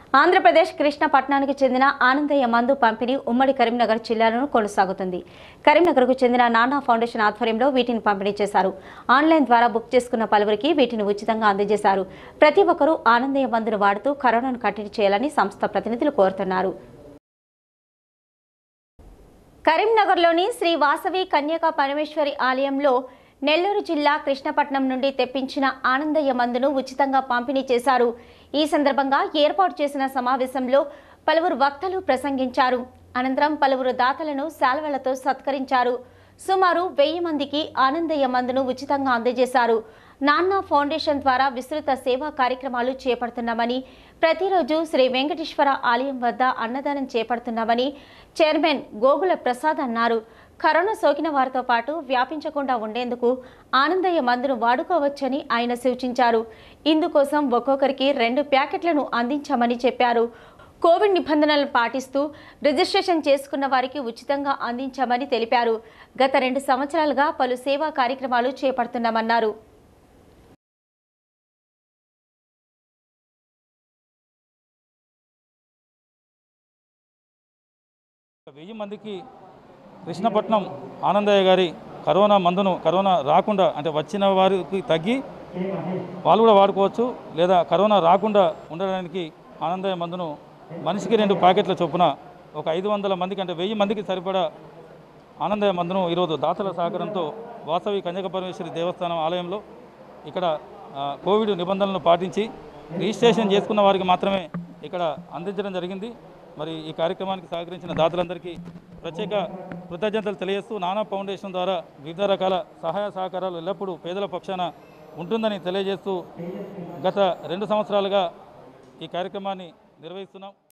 ఆంధ్రప్రదేశ్ కృష్ణపట్నానికి చెందిన ఆనందయ్య మందు పంపిణీ ఉమ్మడి కరీంనగర్ జిల్లాలను కొనసాగుతుంది కరీంనగర్కు చెందిన నానా ఫౌండేషన్ ఆధ్వర్యంలో వీటిని పంపిణీ చేశారు ఆన్లైన్ ద్వారా బుక్ చేసుకున్న పలువురికి వీటిని ఉచితంగా అందజేశారు ప్రతి ఒక్కరూ ఆనందయ్య మందును వాడుతూ కరోనాను కట్టడి చేయాలని సంస్థ ప్రతినిధులు కోరుతున్నారు కరీంనగర్లోని శ్రీ వాసవి కన్యకా పరమేశ్వరి ఆలయంలో నెల్లూరు జిల్లా కృష్ణపట్నం నుండి తెప్పించిన ఆనందయ్య మందును ఉచితంగా పంపిణీ చేశారు ఈ సందర్భంగా ఏర్పాటు చేసిన సమావేశంలో పలువురు వక్తలు ప్రసంగించారు అనంతరం పలువురు దాతలను శాల్వలతో సత్కరించారు సుమారు వెయ్యి మందికి ఆనందయ్య మందును ఉచితంగా అందజేశారు నాన్న ఫౌండేషన్ ద్వారా విస్తృత సేవా కార్యక్రమాలు చేపడుతున్నామని ప్రతిరోజు శ్రీ వెంకటేశ్వర ఆలయం వద్ద అన్నదానం చేపడుతున్నామని చైర్మన్ గోగుల ప్రసాద్ అన్నారు కరోనా సోకిన వారితో పాటు వ్యాపించకుండా ఉండేందుకు ఆనందయ్య మందును వాడుకోవచ్చని ఆయన సూచించారు ఇందుకోసం ఒక్కొక్కరికి రెండు ప్యాకెట్లను అందించామని చెప్పారు కోవిడ్ నిబంధనలను పాటిస్తూ రిజిస్ట్రేషన్ చేసుకున్న వారికి ఉచితంగా అందించామని తెలిపారు గత రెండు సంవత్సరాలుగా పలు సేవా కార్యక్రమాలు చేపడుతున్నామన్నారు వెయ్యి మందికి కృష్ణపట్నం ఆనందయ్య గారి కరోనా మందును కరోనా రాకుండా అంటే వచ్చిన వారికి తగ్గి వాళ్ళు కూడా వాడుకోవచ్చు లేదా కరోనా రాకుండా ఉండడానికి ఆనందయ్య మందును మనిషికి రెండు ప్యాకెట్ల చొప్పున ఒక ఐదు వందల మందికి అంటే వెయ్యి మందికి సరిపడా ఆనందయ్య మందును ఈరోజు దాతల సహకారంతో వాసవి కన్యక పరమేశ్వరి దేవస్థానం ఆలయంలో ఇక్కడ ఆ, కోవిడ్ నిబంధనలను పాటించి రిజిస్ట్రేషన్ చేసుకున్న వారికి మాత్రమే ఇక్కడ అందించడం జరిగింది మరి ఈ కార్యక్రమానికి సహకరించిన దాతలందరికీ ప్రత్యేక కృతజ్ఞతలు తెలియజేస్తూ నానా ఫౌండేషన్ ద్వారా వివిధ రకాల సహాయ సహకారాలు ఎల్లప్పుడూ పేదల పక్షాన ఉంటుందని తెలియజేస్తూ గత రెండు సంవత్సరాలుగా ఈ కార్యక్రమాన్ని నిర్వహిస్తున్నాం